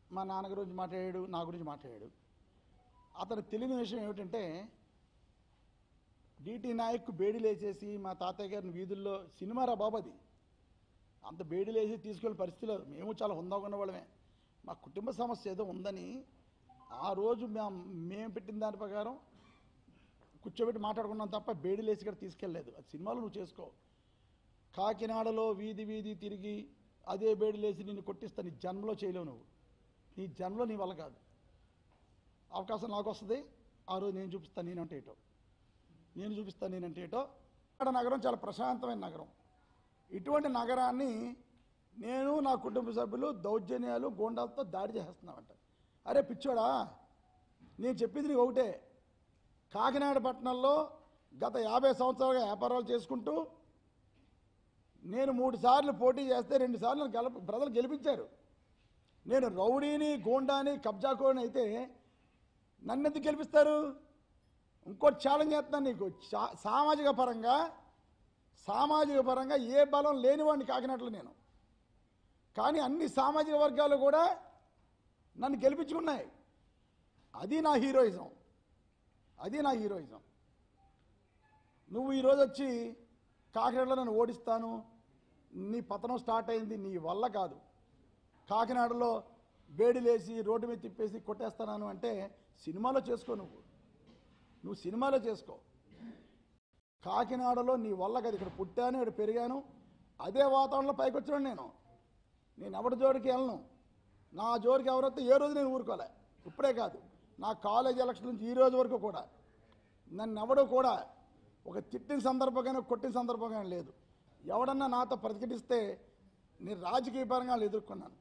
మా నాన్న గురించి మాట్లాడాడు నా గురించి మాట్లాడాడు అతను తెలియని విషయం ఏమిటంటే డిటి నాయక్ బేడీలేసేసి మా తాతయ్య గారిని వీధుల్లో సినిమా రా బాబు అది అంత బేడీలేసి తీసుకెళ్ళే పరిస్థితి లేదు మేము చాలా హుందాగా ఉన్న వాళ్ళమే మా కుటుంబ సమస్య ఏదో ఉందని ఆ రోజు మేము మేము పెట్టిన దాని ప్రకారం కూర్చోబెట్టి మాట్లాడుకున్నాం తప్ప బేడీలేసి ఇక్కడ తీసుకెళ్ళలేదు అది సినిమాలో నువ్వు చేసుకో కాకినాడలో వీధి వీధి తిరిగి అదే బేడీలేసి నిన్ను కొట్టిస్తా నీ జన్మలో చేయలేవు నువ్వు నీ జన్మలో నీ వల్ల కాదు అవకాశం నాకు వస్తుంది ఆ రోజు నేను చూపిస్తాను నేనంటే ఏటో నేను చూపిస్తాను నేనంటే ఏటో అక్కడ నగరం చాలా ప్రశాంతమైన నగరం ఇటువంటి నగరాన్ని నేను నా కుటుంబ సభ్యులు దౌర్జన్యాలు గోండాలతో దాడి చేస్తున్నామంట అరే పిచ్చోడా నేను చెప్పింది నీకు ఒకటే కాకినాడ పట్టణంలో గత యాభై సంవత్సరాలుగా వ్యాపారాలు చేసుకుంటూ నేను మూడు సార్లు పోటీ చేస్తే రెండు సార్లు నన్ను గెలప ప్రజలు గెలిపించారు నేను రౌడీని గోండాని కబ్జాకోని అయితే నన్ను ఎందుకు గెలిపిస్తారు ఇంకోటి ఛాలెంజ్ చేస్తున్నాను నీకు చా- సామాజిక పరంగా సామాజిక పరంగా ఏ బలం లేనివాడిని కాకినాడలో నేను కానీ అన్ని సామాజిక వర్గాలు కూడా నన్ను గెలిపించుకున్నాయి అది నా హీరోయిజం అది నా హీరోయిజం నువ్వు ఈరోజు వచ్చి కాకినాడలో నన్ను ఓడిస్తాను నీ పతనం స్టార్ట్ అయింది నీ వల్ల కాదు కాకినాడలో వేడిలేసి రోడ్డు మీద తిప్పేసి కొట్టేస్తాను అంటే సినిమాలో చేసుకో నువ్వు నువ్వు సినిమాలో చేసుకో కాకినాడలో నీ వల్ల కాదు ఇక్కడ పుట్టాను ఇక్కడ పెరిగాను అదే వాతావరణంలో పైకి వచ్చాను నేను నేను ఎవరి జోడికి వెళ్ళను నా జోడికి ఎవరైతే ఏ రోజు నేను ఊరుకోలే ఇప్పుడే కాదు నా కాలేజ్ ఎలక్షన్ నుంచి ఈ రోజు వరకు కూడా నన్ను ఎవడు కూడా ఒక తిట్టిన సందర్భంగానే కొట్టిన సందర్భంగానే లేదు ఎవడన్నా నాతో ప్రతిఘటిస్తే నేను రాజకీయ పరంగా వాళ్ళు ఎదుర్కొన్నాను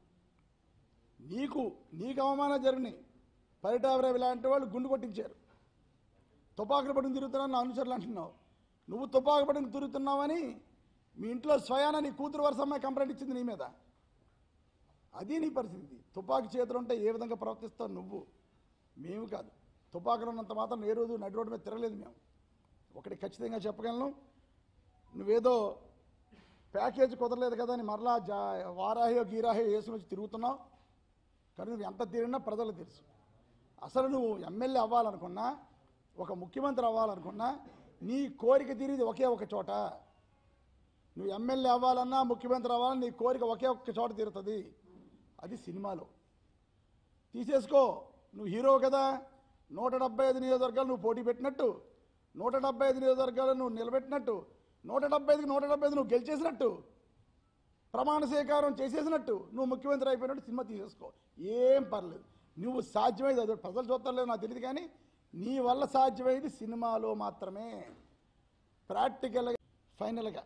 నీకు నీకు అవమానం జరిగినాయి పరిటావరేవి ఇలాంటి వాళ్ళు గుండు కొట్టించారు తుపాకులు పట్టుకుని తిరుగుతున్నావు నా అనుచరులు అంటున్నావు నువ్వు తుపాకు పట్టుకుని తిరుగుతున్నావని మీ ఇంట్లో స్వయాన నీ కూతురు వరుస అమ్మాయి కంప్లైంట్ ఇచ్చింది నీ మీద అది నీ పరిస్థితి తుపాకీ చేతులు ఉంటే ఏ విధంగా ప్రవర్తిస్తావు నువ్వు మేము కాదు తుపాకులు ఉన్నంత మాత్రం ఏ రోజు నడి రోడ్డు మీద తిరగలేదు మేము ఒకటి ఖచ్చితంగా చెప్పగలను నువ్వేదో ప్యాకేజ్ కుదరలేదు కదా అని మరలా జా వారాహో గీరాహో వేసుకుని వచ్చి తిరుగుతున్నావు కానీ నువ్వు ఎంత తిరిగినా ప్రజలకు తెలుసు అసలు నువ్వు ఎమ్మెల్యే అవ్వాలనుకున్నా ఒక ముఖ్యమంత్రి అవ్వాలనుకున్నా నీ కోరిక తీరేది ఒకే ఒక చోట నువ్వు ఎమ్మెల్యే అవ్వాలన్నా ముఖ్యమంత్రి అవ్వాలన్నా నీ కోరిక ఒకే ఒక్క చోట తీరుతుంది అది సినిమాలో తీసేసుకో నువ్వు హీరో కదా నూట డెబ్బై ఐదు నియోజకవర్గాలు నువ్వు పోటీ పెట్టినట్టు నూట డెబ్బై ఐదు నియోజకవర్గాలు నువ్వు నిలబెట్టినట్టు నూట డెబ్బై ఐదుకి నూట డెబ్బై ఐదు నువ్వు గెలిచేసినట్టు ప్రమాణ స్వీకారం చేసేసినట్టు నువ్వు ముఖ్యమంత్రి అయిపోయినట్టు సినిమా తీసేసుకో ఏం పర్లేదు నువ్వు సాధ్యమైంది అది ప్రజలు చూస్తలేదు నాకు తెలియదు కానీ నీ వల్ల సాధ్యమైంది సినిమాలో మాత్రమే ప్రాక్టికల్గా ఫైనల్గా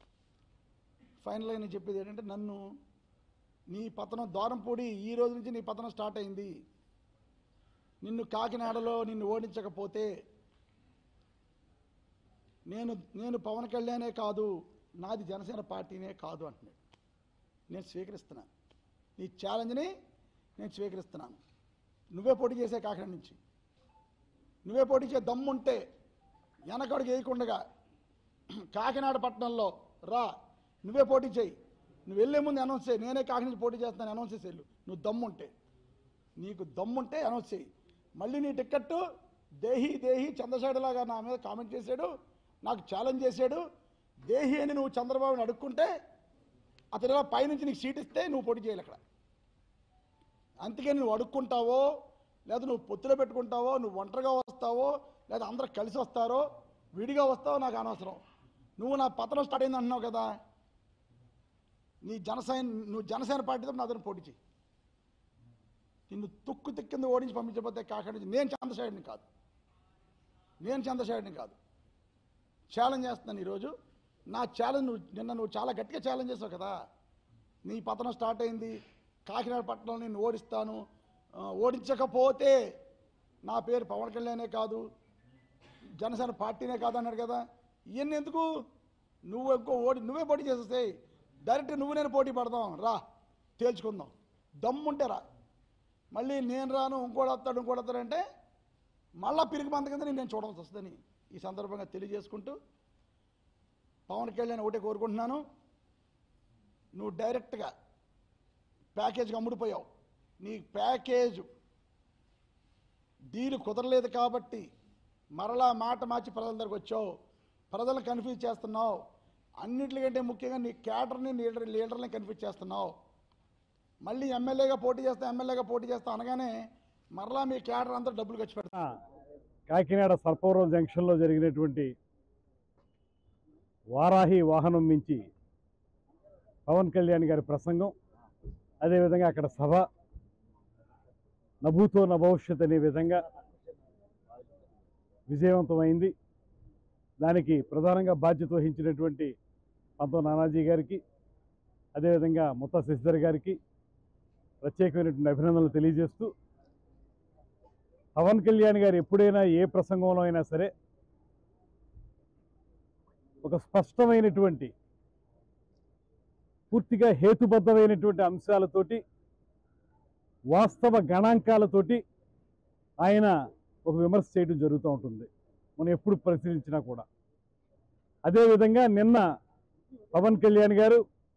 ఫైనల్గా నేను చెప్పేది ఏంటంటే నన్ను నీ పతనం ద్వారంపూడి ఈ రోజు నుంచి నీ పతనం స్టార్ట్ అయింది నిన్ను కాకినాడలో నిన్ను ఓడించకపోతే నేను నేను పవన్ కళ్యాణే కాదు నాది జనసేన పార్టీనే కాదు అంటున్నాడు నేను స్వీకరిస్తున్నాను నీ ఛాలెంజ్ని నేను స్వీకరిస్తున్నాను నువ్వే పోటీ చేసే కాకినాడ నుంచి నువ్వే పోటీ చేసే దమ్ముంటే వెనకడుగు వేయకుండగా కాకినాడ పట్టణంలో రా నువ్వే పోటీ చేయి నువ్వు వెళ్ళే ముందు అనౌన్స్ చేయి నేనే కాకినాడ నుంచి పోటీ చేస్తాను అనౌన్స్ చేసి వెళ్ళు నువ్వు దమ్ముంటే నీకు దమ్ముంటే అనౌన్స్ చేయి మళ్ళీ నీ టిక్కెట్టు దేహి దేహి చంద్రశేఖరలాగా నా మీద కామెంట్ చేశాడు నాకు ఛాలెంజ్ చేశాడు దేహి అని నువ్వు చంద్రబాబుని అడుక్కుంటే అతను ఇలా పైనుంచి నీకు సీట్ ఇస్తే నువ్వు పోటీ చేయాలి అక్కడ అందుకే నువ్వు అడుక్కుంటావో లేదా నువ్వు పొత్తులో పెట్టుకుంటావో నువ్వు ఒంటరిగా వస్తావో లేదా అందరూ కలిసి వస్తారో విడిగా వస్తావో నాకు అనవసరం నువ్వు నా పతనం స్టార్ట్ అయింది అంటున్నావు కదా నీ జనసేన నువ్వు జనసేన పార్టీతో నా దగ్గర పోటీ చేయి నిన్ను తుక్కు తిక్కింది ఓడించి పంపించబోతే కాకినాడ నుంచి నేను చంద్రశేఖర్ని కాదు నేను చంద్రశేఖర్ని కాదు ఛాలెంజ్ చేస్తున్నాను ఈరోజు నా ఛాలెంజ్ నువ్వు నిన్న నువ్వు చాలా గట్టిగా ఛాలెంజ్ చేసావు కదా నీ పతనం స్టార్ట్ అయింది కాకినాడ పట్టణంలో నేను ఓడిస్తాను ఆ, ఓడించకపోతే నా పేరు పవన్ కళ్యాణే కాదు జనసేన పార్టీనే కాదు అన్నాడు కదా ఇవన్నీ ఎందుకు నువ్వు ఇంకో ఓడి నువ్వే పోటీ చేసేస్తాయి డైరెక్ట్ నువ్వు నేను పోటీ పడదాం రా తేల్చుకుందాం దమ్ముంటే రా మళ్ళీ నేను రాను ఇంకోటి వస్తాడు ఇంకోటి వస్తాడంటే మళ్ళా పిరిగి మంద కింద నేను చూడవలసి వస్తుందని ఈ సందర్భంగా తెలియజేసుకుంటూ పవన్ కళ్యాణ్ ఒకటే కోరుకుంటున్నాను నువ్వు డైరెక్ట్గా ప్యాకేజ్కి అమ్ముడిపోయావు నీ ప్యాకేజ్ డీల్ కుదరలేదు కాబట్టి మరలా మాట మార్చి ప్రజల దగ్గరకు వచ్చావు ప్రజలను కన్ఫ్యూజ్ చేస్తున్నావు అన్నిటికంటే ముఖ్యంగా నీ క్యాడర్ని లీడర్ లీడర్ని కన్ఫ్యూజ్ చేస్తున్నావు మళ్ళీ ఎమ్మెల్యేగా పోటీ చేస్తా ఎమ్మెల్యేగా పోటీ చేస్తా అనగానే మరలా మీ క్యాడర్ అంతా డబ్బులు ఖర్చు పెడతా కాకినాడ సర్పవరం జంక్షన్లో జరిగినటువంటి వారాహి వాహనం మించి పవన్ కళ్యాణ్ గారి ప్రసంగం అదేవిధంగా అక్కడ సభ నభూతో నభవిష్యత్ అనే విధంగా విజయవంతమైంది దానికి ప్రధానంగా బాధ్యత వహించినటువంటి పంతో నానాజీ గారికి అదేవిధంగా ముత్తా శశిధర్ గారికి ప్రత్యేకమైనటువంటి అభినందనలు తెలియజేస్తూ పవన్ కళ్యాణ్ గారు ఎప్పుడైనా ఏ ప్రసంగంలో అయినా సరే ఒక స్పష్టమైనటువంటి పూర్తిగా హేతుబద్ధమైనటువంటి అంశాలతోటి వాస్తవ గణాంకాలతోటి ఆయన ఒక విమర్శ చేయడం జరుగుతూ ఉంటుంది మనం ఎప్పుడు పరిశీలించినా కూడా అదేవిధంగా నిన్న పవన్ కళ్యాణ్ గారు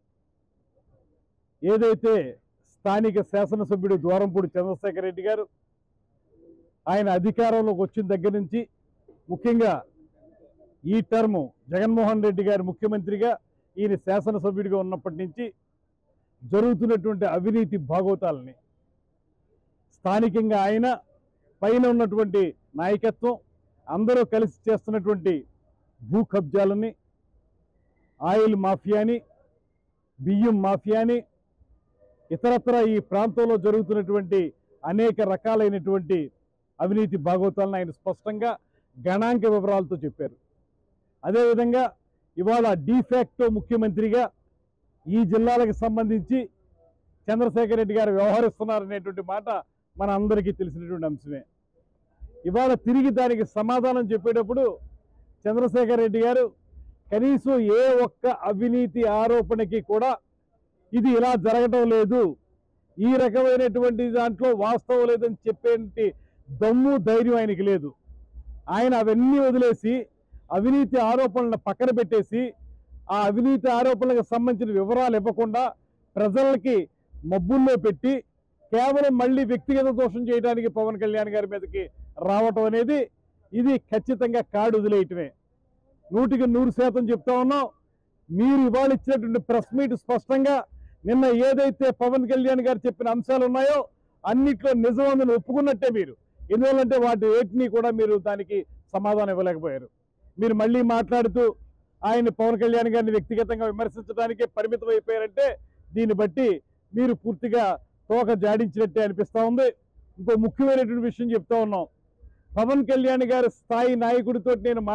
ఏదైతే స్థానిక శాసనసభ్యుడు ద్వారంపూడి చంద్రశేఖర్ రెడ్డి గారు ఆయన అధికారంలోకి వచ్చిన దగ్గర నుంచి ముఖ్యంగా ఈ టర్ము జగన్మోహన్ రెడ్డి గారు ముఖ్యమంత్రిగా ఈయన శాసనసభ్యుడిగా ఉన్నప్పటి నుంచి జరుగుతున్నటువంటి అవినీతి భాగోతాలని స్థానికంగా ఆయన పైన ఉన్నటువంటి నాయకత్వం అందరూ కలిసి చేస్తున్నటువంటి భూ కబ్జాలని ఆయిల్ మాఫియాని బియ్యం మాఫియాని ఇతరత్ర ఈ ప్రాంతంలో జరుగుతున్నటువంటి అనేక రకాలైనటువంటి అవినీతి భాగోతాలను ఆయన స్పష్టంగా గణాంక వివరాలతో చెప్పారు అదేవిధంగా ఇవాళ డీఫాక్టో ముఖ్యమంత్రిగా ఈ జిల్లాలకు సంబంధించి చంద్రశేఖర్ రెడ్డి గారు వ్యవహరిస్తున్నారనేటువంటి మాట మన అందరికీ తెలిసినటువంటి అంశమే ఇవాళ తిరిగి దానికి సమాధానం చెప్పేటప్పుడు చంద్రశేఖర్ రెడ్డి గారు కనీసం ఏ ఒక్క అవినీతి ఆరోపణకి కూడా ఇది ఇలా జరగటం లేదు ఈ రకమైనటువంటి దాంట్లో వాస్తవం లేదని చెప్పేటి దమ్ము ధైర్యం ఆయనకి లేదు ఆయన అవన్నీ వదిలేసి అవినీతి ఆరోపణలను పక్కన పెట్టేసి ఆ అవినీతి ఆరోపణలకు సంబంధించిన వివరాలు ఇవ్వకుండా ప్రజలకి మబ్బుల్లో పెట్టి కేవలం మళ్ళీ వ్యక్తిగత దోషం చేయడానికి పవన్ కళ్యాణ్ గారి మీదకి రావటం అనేది ఇది ఖచ్చితంగా కాడు వదిలేయటమే నూటికి నూరు శాతం చెప్తా ఉన్నాం మీరు ఇవాళ ఇచ్చినటువంటి ప్రెస్ మీట్ స్పష్టంగా నిన్న ఏదైతే పవన్ కళ్యాణ్ గారు చెప్పిన అంశాలు ఉన్నాయో అన్నిట్లో నిజం ఉందని ఒప్పుకున్నట్టే మీరు ఎందువల్లంటే వాటి వేటిని కూడా మీరు దానికి సమాధానం ఇవ్వలేకపోయారు మీరు మళ్ళీ మాట్లాడుతూ ఆయన పవన్ కళ్యాణ్ గారిని వ్యక్తిగతంగా విమర్శించడానికే పరిమితం అయిపోయారంటే దీన్ని బట్టి మీరు పూర్తిగా తోక జాడించినట్టే అనిపిస్తా ఉంది ఇంకో ముఖ్యమైనటువంటి విషయం చెప్తా ఉన్నాం పవన్ కళ్యాణ్ గారి స్థాయి నాయకుడితో నేను మా